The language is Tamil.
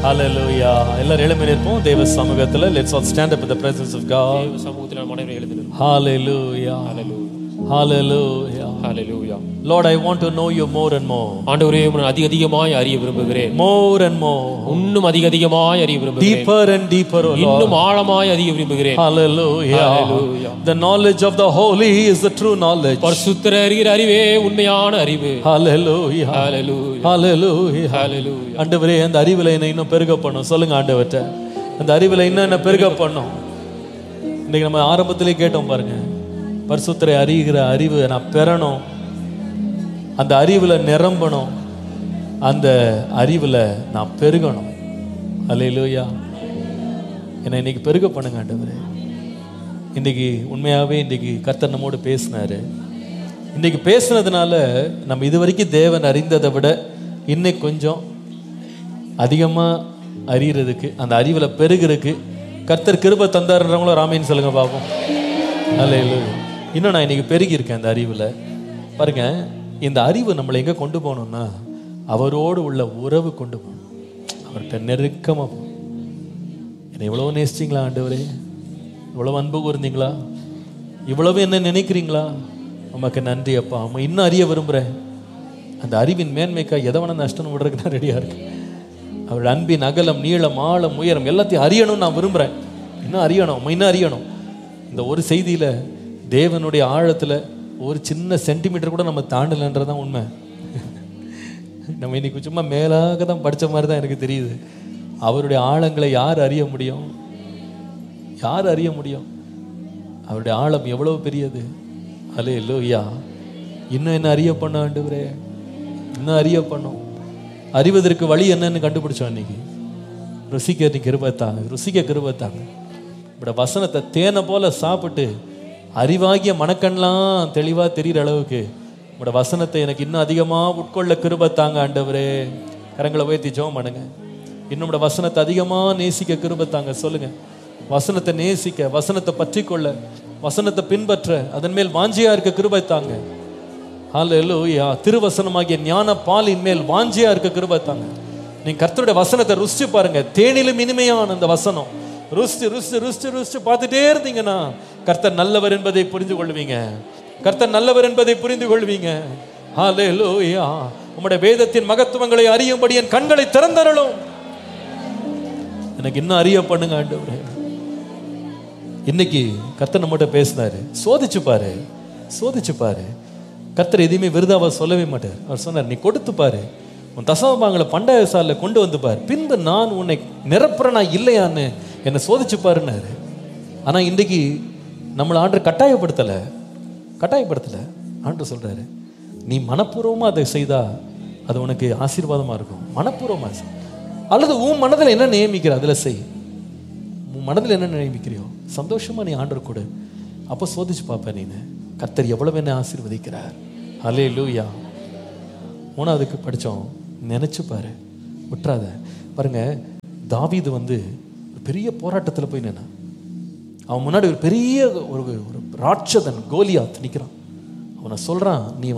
Hallelujah. எல்லாரும் எழும்பி நிற்போம் தேவ சமூகத்துல let's all stand up in the presence of God தேவ சமூகத்தில் நாம் அனைவரும் எழுந்து நிற்போம். Hallelujah Hallelujah. Hallelujah Hallelujah. Lord I want to know you more and more ஆண்டவரே உம்மை அதிக அதிகமாய் அறிய விரும்புகிறேன் more and more இன்னும் அதிக அதிகமாய் அறிய விரும்புகிறேன் deeper and deeper oh Lord இன்னும் ஆழமாய் அறிய விரும்புகிறேன் Hallelujah Hallelujah. the knowledge of the holy is the true knowledge பரிசுத்தர் அறிகிற அறிவே உண்மையான அறிவு Hallelujah Hallelujah. Hallelujah Hallelujah. ஆண்டவரே அந்த அறிவில் என்னை இன்னும் பெருக பண்ணும் சொல்லுங்க ஆண்டவர்கிட்ட அந்த அறிவில் இன்னும் என்ன பெருக பண்ணும் இன்னைக்கு நம்ம ஆரம்பத்திலே கேட்டோம் பாருங்க பரிசுத்தரை அறிகிற அறிவு நான் பெறணும் அந்த அறிவில் நிரம்பணும் அந்த அறிவில் நான் பெருகணும் அல்லையிலூயா என்னை இன்னைக்கு பெருக பண்ணுங்க ஆண்டவரே இன்னைக்கு உண்மையாகவே இன்னைக்கு கர்த்தர் நம்மோடு பேசினாரு இன்னைக்கு பேசுனதுனால நம்ம இது வரைக்கும் தேவன் அறிந்ததை விட இன்னைக்கு கொஞ்சம் அதிகமாக அறியறதுக்கு அந்த அறிவில் பெருகிறதுக்கு கர்த்தர் கிருபை தந்தாருன்றவங்களும் ராமேன்னு சொல்லுங்க பார்ப்போம் அல்ல இன்னும் நான் இன்னைக்கு பெருகி இருக்கேன் அந்த அறிவில் பாருங்க இந்த அறிவு நம்மளை எங்கே கொண்டு போகணும்னா அவரோடு உள்ள உறவு கொண்டு போகணும் அவர்கிட்ட நெருக்கமாக போகணும் என்னை இவ்வளோ நேசிச்சிங்களா ஆண்டவரே இவ்வளவு அன்பு கூர்ந்தீங்களா இவ்வளவு என்ன நினைக்கிறீங்களா உமக்கு நன்றி அப்பா அம்மா இன்னும் அறிய விரும்புகிறேன் அந்த அறிவின் மேன்மைக்கா எதை வேணா நஷ்டம் விடுறதுக்கு நான் ரெடியாக இருக்கேன் அவருடைய அன்பின் அகலம் நீளம் ஆழம் உயரம் எல்லாத்தையும் அறியணும்னு நான் விரும்புகிறேன் இன்னும் அறியணும் அம்மா, இன்னும் அறியணும் இந்த ஒரு செய்தியில் தேவனுடைய ஆழத்தில் ஒரு சின்ன சென்டிமீட்டர் கூட நம்ம தாண்டலைன்றதான் உண்மை நம்ம இன்னைக்கு சும்மா மேலாக தான் படிச்ச மாதிரி தான் எனக்கு தெரியுது அவருடைய ஆழங்களை யார் அறிய முடியும் யார் அறிய முடியும் அவருடைய ஆழம் எவ்வளவு பெரியது அலே லோய்யா இன்னும் என்ன அறிய பண்ண ஆண்டவரே இன்னும் அறிய பண்ணும் அறிவதற்கு வழி என்னன்னு கண்டுபிடிச்சோம் இன்னைக்கு ருசிக்க நீ கிருபத்தாங்க ருசிக்க கிருபத்தாங்க இப்படி வசனத்தை தேனை போல சாப்பிட்டு அறிவாகிய மனக்கண்லாம் தெளிவா தெரிகிற அளவுக்கு உங்களோட வசனத்தை எனக்கு இன்னும் அதிகமா உட்கொள்ள கிருபத்தாங்க ஆண்டவரே கரங்களை உயர்த்தி ஜெபம் பண்ணுங்க இன்னும் உங்களோட வசனத்தை அதிகமா நேசிக்க கிருபத்தாங்க சொல்லுங்க வசனத்தை நேசிக்க வசனத்தை பற்றிக்கொள்ள வசனத்தை பின்பற்ற அதன் மேல் வாஞ்சியா இருக்க கிருபைத்தாங்க ஹalleluya திருவசனமாகிய ஞான பாலின் மேல் வாஞ்சியா இருக்க கிருபைத்தாங்க நீங்க கர்த்தருடைய வசனத்தை ருசிச்சு பாருங்க தேனிலும் இனிமையான அந்த வசனம் ருசிச்சு ருசிச்சு ருசிச்சு ருசிச்சு பார்த்துட்டே இருந்தீங்கன்னா கர்த்தர் நல்லவர் என்பதை புரிந்து கொள்வீங்க கர்த்தர் நல்லவர் என்பதை புரிந்து கொள்வீங்க ஹalleluya உம்முடைய வேதத்தின் மகத்துவங்களை அறியும்படி என் கண்களை திறந்தரலும் எனக்கு இன்னும் அறிய பண்ணுங்க ஆண்டவரே இன்னைக்கு கர்த்தர் நம்மகிட்ட பேசினாரு சோதிச்சு பாரு சோதிச்சு பாரு கர்த்தர் எதையுமே விருதாவா சொல்லவே மாட்டார் அவர் சொன்னார் நீ கொடுத்து பாரு உன் தசமபாங்களை பண்டாய சாலில் கொண்டு வந்து பார் பின்பு நான் உன்னை நிரப்புறனா இல்லையான்னு என்னை சோதிச்சு பாருன்னாரு ஆனா இன்றைக்கு நம்மளை ஆண்டு கட்டாயப்படுத்தலை கட்டாயப்படுத்தலை ஆண்டு சொல்றாரு நீ மனப்பூர்வமா அதை செய்தா அது உனக்கு ஆசீர்வாதமா இருக்கும் மனப்பூர்வமா செய். அல்லது உன் மனதில் என்ன நியமிக்கிற அதுல செய் உன் மனதில் என்ன நியமிக்கிறியோ சந்தோஷமா நீ ஆண்டர் கொடு அப்போ சோதிச்சு பார்ப்ப நீனு கர்த்தர் எவ்வளவு என்ன ஆசீர்வதிக்கிறார் அலே லூயா மூணாவதுக்கு படிச்சோம் நினைச்சு பாரு விட்டுறாத பாருங்க தாவீது வந்து ஒரு பெரிய போராட்டத்துல போய் நின்னா அவன் முன்னாடி ஒரு பெரிய ஒரு ஒரு ராட்சதன் கோலியாத் நிக்கிறான் அவனை சொல்றான் நீ